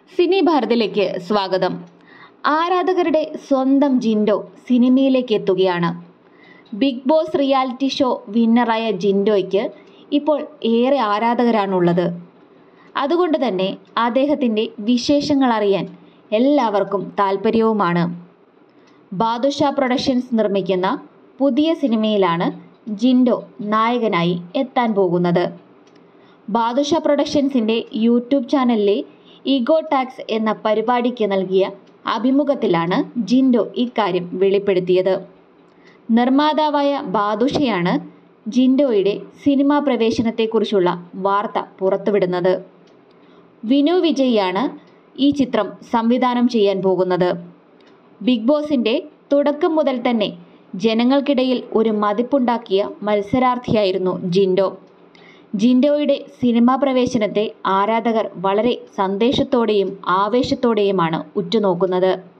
സിനി ഭാരതിലേക്ക് സ്വാഗതം ആരാധകരുടെ സ്വന്തം ജിൻഡോ സിനിമയിലേക്ക് എത്തുകയാണ് ബിഗ് ബോസ് റിയാലിറ്റി ഷോ വിന്നറായ ജിൻഡോയ്ക്ക് ഇപ്പോൾ ഏറെ ആരാധകരാണുള്ളത് അതുകൊണ്ട് തന്നെ അദ്ദേഹത്തിൻ്റെ വിശേഷങ്ങൾ അറിയാൻ എല്ലാവർക്കും താല്പര്യവുമാണ് ബാദുഷ പ്രൊഡക്ഷൻസ് നിർമ്മിക്കുന്ന പുതിയ സിനിമയിലാണ് ജിൻഡോ നായകനായി എത്താൻ പോകുന്നത് ബാദുഷ പ്രൊഡക്ഷൻസിൻ്റെ യൂട്യൂബ് ചാനലിലെ ഇഗോ ടാക്സ് എന്ന പരിപാടിക്ക് നൽകിയ അഭിമുഖത്തിലാണ് ജിൻഡോ ഇക്കാര്യം വെളിപ്പെടുത്തിയത് നിർമ്മാതാവായ ബാദുഷയാണ് ജിൻഡോയുടെ സിനിമാ പ്രവേശനത്തെക്കുറിച്ചുള്ള വാർത്ത പുറത്തുവിടുന്നത് വിനു വിജയാണ് ഈ ചിത്രം സംവിധാനം ചെയ്യാൻ പോകുന്നത് ബിഗ് ബോസിൻ്റെ തുടക്കം മുതൽ തന്നെ ജനങ്ങൾക്കിടയിൽ ഒരു മതിപ്പുണ്ടാക്കിയ മത്സരാർത്ഥിയായിരുന്നു ജിൻഡോ ജിൻഡോയുടെ സിനിമാ പ്രവേശനത്തെ ആരാധകർ വളരെ സന്ദേശത്തോടെയും ആവേശത്തോടെയുമാണ് ഉറ്റുനോക്കുന്നത്